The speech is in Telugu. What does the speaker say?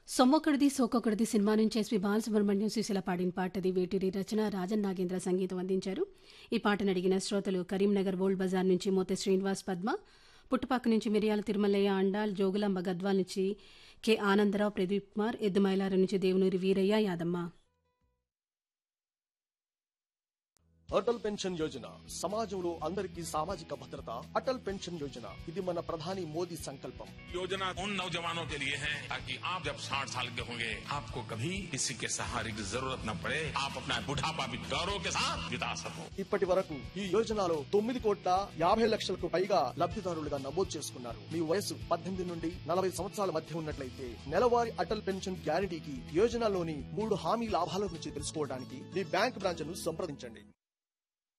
సొమ్మొకడిది సోకొకడిది సినిమా నుంచి ఎస్పి బాలసుబ్రహ్మణ్యం సుశీల పాడిన పాటది వేటిరి రచన రాజన్ నాగేంద్ర సంగీతం అందించారు ఈ పాటను అడిగిన శ్రోతలు కరీంనగర్ ఓల్డ్ బజార్ నుంచి మోతే శ్రీనివాస్ పద్మ పుట్టుపాక నుంచి మిరియాల తిరుమలయ్య అండాల్ జోగులాంబ గద్వాల్ నుంచి కె ఆనందరావు ప్రదీప్ కుమార్ ఎద్దుమైలారం నుంచి దేవునూరి వీరయ్య యాదమ్మ అటల్ పెన్షన్ యోజన సమాజంలో అందరికీ సామాజిక భద్రత అటల్ పెన్షన్ యోజన ఇది మన ప్రధాని మోదీ సంకల్పం योजना उन नौजवानों के लिए है ताकि आप जब 60 साल के होंगे आपको कभी किसी के सहारे की जरूरत न पड़े आप अपना बुढ़ापा भी गौरव के साथ बिता सको ఇప్పటి వరకు ఈ యోజనలో తొమ్మిది కోట్ల యాభై లక్షలకు పైగా లబ్ధిదారులుగా నమోదు చేసుకున్నారు మీ వయసు పద్దెనిమిది నుండి నలభై సంవత్సరాల మధ్య ఉన్నట్లయితే నెలవారీ అటల్ పెన్షన్ గ్యారంటీకి యోజనలోని మూడు హామీ లాభాల గురించి తెలుసుకోవడానికి మీ బ్యాంక్ బ్రాంచ్ ను సంప్రదించండి